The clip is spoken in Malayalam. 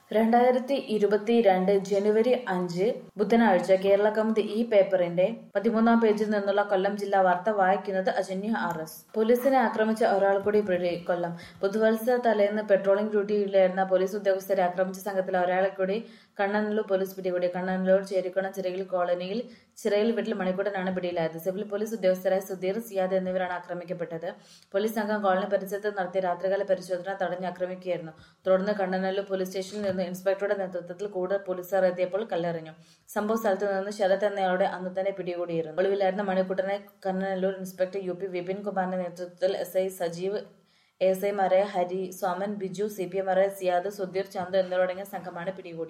രണ്ടായിരത്തി ഇരുപത്തിരണ്ട് ജനുവരി അഞ്ച് ബുധനാഴ്ച കേരള കൗമുദി ഈ പേപ്പറിന്റെ പതിമൂന്നാം പേജിൽ നിന്നുള്ള കൊല്ലം ജില്ലാ വാർത്ത വായിക്കുന്നത് അജന്യ ആർ എസ് പോലീസിനെ ആക്രമിച്ച ഒരാൾ കൂടി പിടി കൊല്ലം പുതുവത്സര തലേന്ന് പെട്രോളിംഗ് ഡ്യൂട്ടിയിലായിരുന്ന പോലീസ് ഉദ്യോഗസ്ഥരെ ആക്രമിച്ച സംഘത്തിലെ ഒരാളെ കൂടി കണ്ണനല്ലൂർ പോലീസ് പിടികൂടി കണ്ണനല്ലൂർ ചേരിക്കുളം ചിറയിൽ കോളനിയിൽ ചിറയിൽ വീട്ടിൽ മണിക്കൂട്ടനാണ് പിടിയിലായത് സിവിൽ പോലീസ് ഉദ്യോഗസ്ഥരായ സുധീർ സിയാദ് എന്നിവരാണ് ആക്രമിക്കപ്പെട്ടത് പോലീസ് സംഘം കോളനി പരിസരത്ത് നടത്തിയ രാത്രികാല പരിശോധന തടഞ്ഞ് ആക്രമിക്കുകയായിരുന്നു തുടർന്ന് കണ്ണനല്ലൂർ പോലീസ് സ്റ്റേഷനിൽ നിന്ന് ഇൻസ്പെക്ടറുടെ നേതൃത്വത്തിൽ കൂടുതൽ പോലീസുകാർ എത്തിയപ്പോൾ കല്ലെറിഞ്ഞു സംഭവ സ്ഥലത്ത് നിന്ന് ശരത് എന്നയാളുടെ അന്ന് തന്നെ പിടികൂടിയിരുന്നു ഒളിവിലായിരുന്ന മണിക്കൂട്ടനെ Kannanallur inspector U P Vipin കുമാറിന്റെ നേതൃത്വത്തിൽ എസ് ഐ സജീവ് എസ് ഐമാരായ ഹരി സോമൻ ബിജു സി പി എമാരായ സിയാദ് സുധീർ ചന്തു എന്നിവരടങ്ങിയ സംഘമാണ് പിടികൂടി